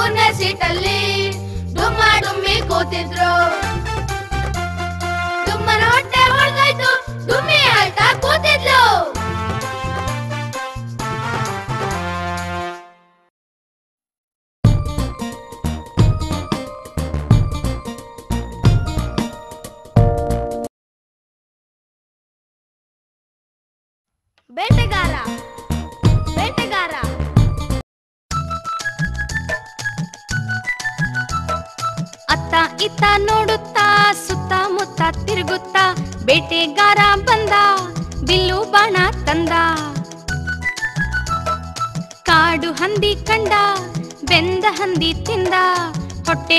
ಮೂರನೇ ಸೀಟಲ್ಲಿ ಡುಮ್ಮ ಡುಮ್ಮಿ ಕೂತಿದ್ರು ಡುಮ್ಮನ ಹೊಟ್ಟೆ ಹೊಡೆದಾಯ್ತು ಡುಮ್ಮಿ ಅಳ್ತಾ ಕೂತಿದ್ಲು ಬೇಟೆಗಾರ ಬೇಟೆಗಾರ ಅತ್ತ ಇತ್ತ ನೋಡುತ್ತಾ ಸುತ್ತಮುತ್ತ ತಿರುಗುತ್ತಾ ಬೇಟೆಗಾರ ಬಂದ ಬಿಲ್ಲು ಬಾಣ ತಂದ ಕಾಡು ಹಂದಿ ಕಂಡ ಬೆಂದ ಹಂದಿ ತಿಂದ ಹೊಟ್ಟೆ